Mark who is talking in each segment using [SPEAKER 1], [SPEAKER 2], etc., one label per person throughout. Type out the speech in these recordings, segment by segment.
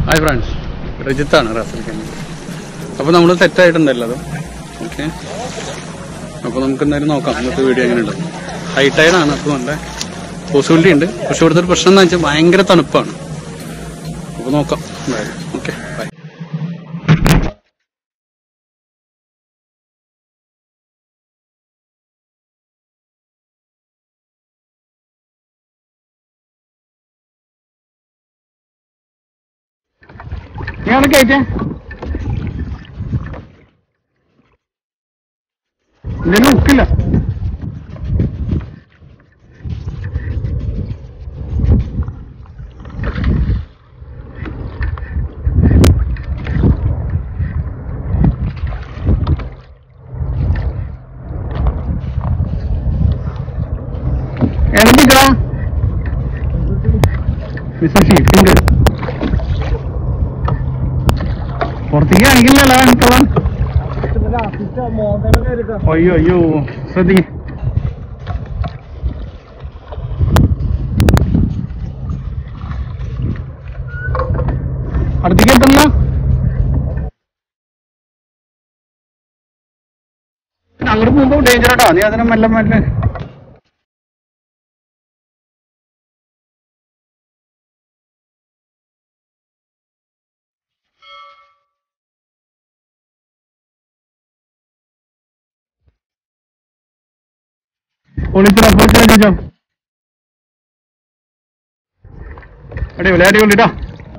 [SPEAKER 1] Hi friends രജിത്താണ് റാസൽ കണ്ണൂർ അപ്പോൾ നമ്മൾ സെറ്റായിട്ടുണ്ട് എല്ലാതും ഓക്കെ അപ്പോൾ നമുക്ക് എന്തായാലും നോക്കാം ഇന്നത്തെ വീഡിയോ എങ്ങനെയുള്ളത് ഹൈ ടൈഡാണ് അപ്പോൾ നല്ല പോസിബിലിറ്റി ഉണ്ട് പക്ഷെ ഇവിടുത്തെ ഒരു പ്രശ്നം എന്ന് വെച്ചാൽ ഭയങ്കര തണുപ്പാണ് അപ്പോൾ നോക്കാം എന്തായാലും ഓക്കെ ബൈ ഞാൻ കയറ്റേ ഇതിന് ഉക്കില്ല എന്തിക്കാ മിസ്റ്റർ ഷീഫുണ്ട് പുറത്തേക്ക് കാണിക്കില്ലല്ലോ എനിക്കവൻ അയ്യോ അയ്യോ ശ്രദ്ധി അടുത്തേക്ക് എത്തല്ല അങ്ങോട്ട് പോകുമ്പോ ഡേഞ്ചർ ആട്ടോ നീ അതിനെ മെല്ലെ മെല്ലെ ഒളിച്ചിടാ പോയിട്ട് ചോദിച്ചോ അടിപൊളി അടിപൊളിട്ടാ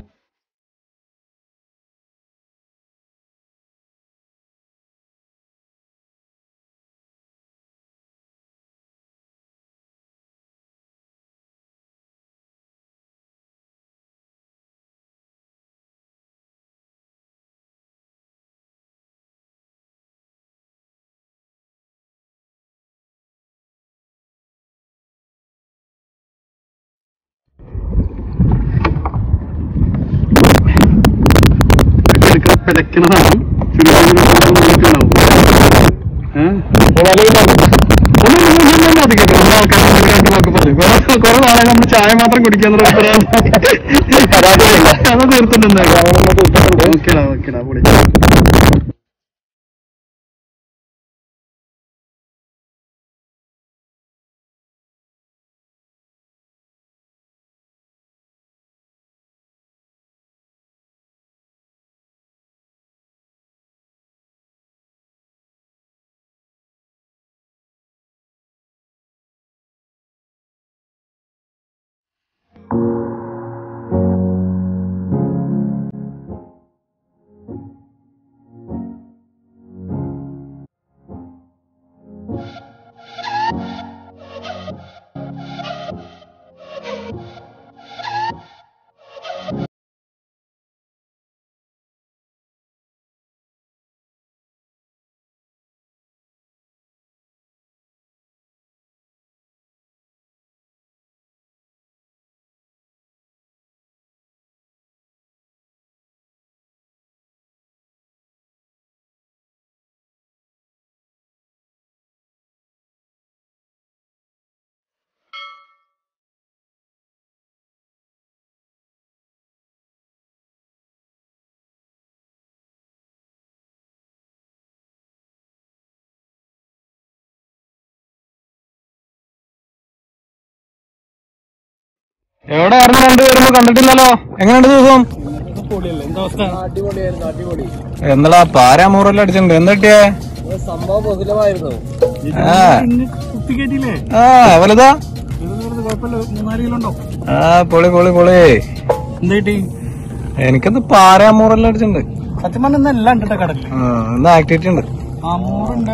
[SPEAKER 1] പിടയ്ക്കണതാണ് കുറെ നാളെ നമ്മൾ ചായ മാത്രം കുടിക്കാന്നുള്ള അത് തീർത്തിട്ടുണ്ട് ഓക്കേടാ ഓക്കേടാ പൊളി എവിടെ ആയിരുന്നു കൊണ്ട് വരുമ്പോ കണ്ടിട്ടില്ലല്ലോ എങ്ങനെയുണ്ട് ദിവസം
[SPEAKER 2] അടിപൊളിയായിരുന്നു അടിപൊളി
[SPEAKER 1] എന്താ പാരാമൂറെല്ലാം അടിച്ചിട്ടുണ്ട് എന്താ കിട്ടിയേ
[SPEAKER 2] സംഭവം ബഹുലമായിരുന്നു
[SPEAKER 1] ആ ആ വലുതാ ആ പൊളി പൊളി പൊളി എനിക്കെന്ത് പാരാമൂറെല്ലാം അടിച്ചിട്ടുണ്ട്
[SPEAKER 2] സത്യം പറഞ്ഞ എല്ലാം ഉണ്ട് കടലിൽ
[SPEAKER 1] ആ എന്താ ആക്ടിവിറ്റി ഉണ്ട്
[SPEAKER 2] അമൂറുണ്ട്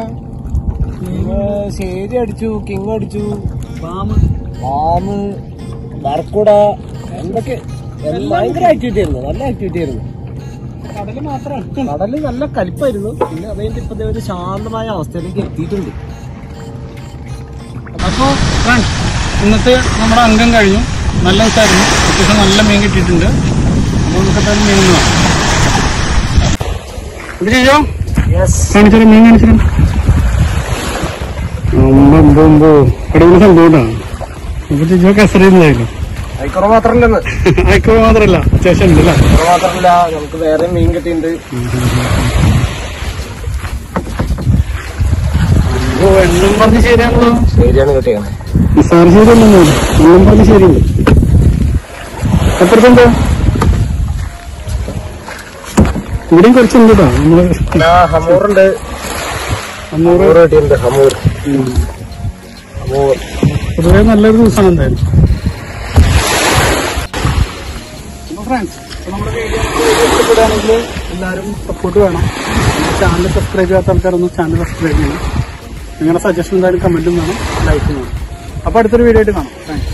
[SPEAKER 2] ശേരി അടിച്ചു കിങ് അടിച്ചു പാമ്പ് പാമ്പ് ബർക്കുട എന്തൊക്കെ എല്ലാം ഭയങ്കര ആക്ടിവിറ്റി ആയിരുന്നു നല്ല ആക്ടിവിറ്റി ആയിരുന്നു കടല് മാത്രമാണ് കടല് നല്ല കലിപ്പായിരുന്നു പിന്നെ അതിന്റെ ഇപ്പൊ ദേ ഒരു ശാന്തമായ അവസ്ഥയിലേക്ക് എത്തിയിട്ടുണ്ട്
[SPEAKER 1] അപ്പോ ഫ്രണ്ട്സ് ഇന്നത്തെ നമ്മുടെ അംഗം കഴിഞ്ഞു നല്ല ദിവസമായിരുന്നു അത്യാവശ്യം നല്ല മീൻ കിട്ടിയിട്ടുണ്ട് അപ്പോൾ നമുക്ക് എന്തായാലും മീൻ ഒന്ന് വാങ്ങാം. ഇത് ചെയ്യോ
[SPEAKER 2] യെസ്
[SPEAKER 1] കാണിച്ചാലും മീൻ കാണിച്ചാലും അമ്പോ അടിപൊളി സംഭവം അപ്പൊ ചേച്ചിയൊക്കെ എസറിയുന്നതായിരുന്നു
[SPEAKER 2] ഐക്കുറ മാത്രല്ലെന്ന്
[SPEAKER 1] അയക്കുക മാത്രല്ല അത്യാവശ്യം ഉണ്ട് അല്ലേ
[SPEAKER 2] ഐക്കുറ മാത്രല്ല നമുക്ക് വേറെ മീൻ കിട്ടിയിട്ടുണ്ട്
[SPEAKER 1] ഓ എണ്ണം പറഞ്ഞ് ശരിയാണല്ലോ
[SPEAKER 2] ശരിയാണ് കിട്ടിയത്
[SPEAKER 1] സാർ ശരിയല്ലോ എണ്ണം പറഞ്ഞ് ശരിയുണ്ട് എത്രത്തുണ്ട് ഇവിടെയും കുറച്ചുണ്ട് കേട്ടോ നമ്മള്
[SPEAKER 2] ഹമൂറുണ്ട്
[SPEAKER 1] അഞ്ഞൂറ്
[SPEAKER 2] ഹമൂർ കിട്ടിയിട്ടുണ്ട് ഹമൂർ ഹമൂർ
[SPEAKER 1] പൊതുവെ നല്ലൊരു ദിവസമാണ് എന്തായാലും ഫ്രണ്ട്സ് നമ്മുടെ വീഡിയോ ഇഷ്ടപ്പെടുകയാണെങ്കിൽ എല്ലാവരും സപ്പോർട്ട് വേണം ചാനൽ സബ്സ്ക്രൈബ് ചെയ്യാത്ത ആൾക്കാരൊന്ന് ചാനൽ സബ്സ്ക്രൈബ് ചെയ്യണം നിങ്ങളുടെ സജഷൻ എന്തായാലും കമന്റും വേണം ലൈക്കും വേണം അപ്പൊ അടുത്തൊരു വീഡിയോ ആയിട്ട് കാണാം താങ്ക്സ്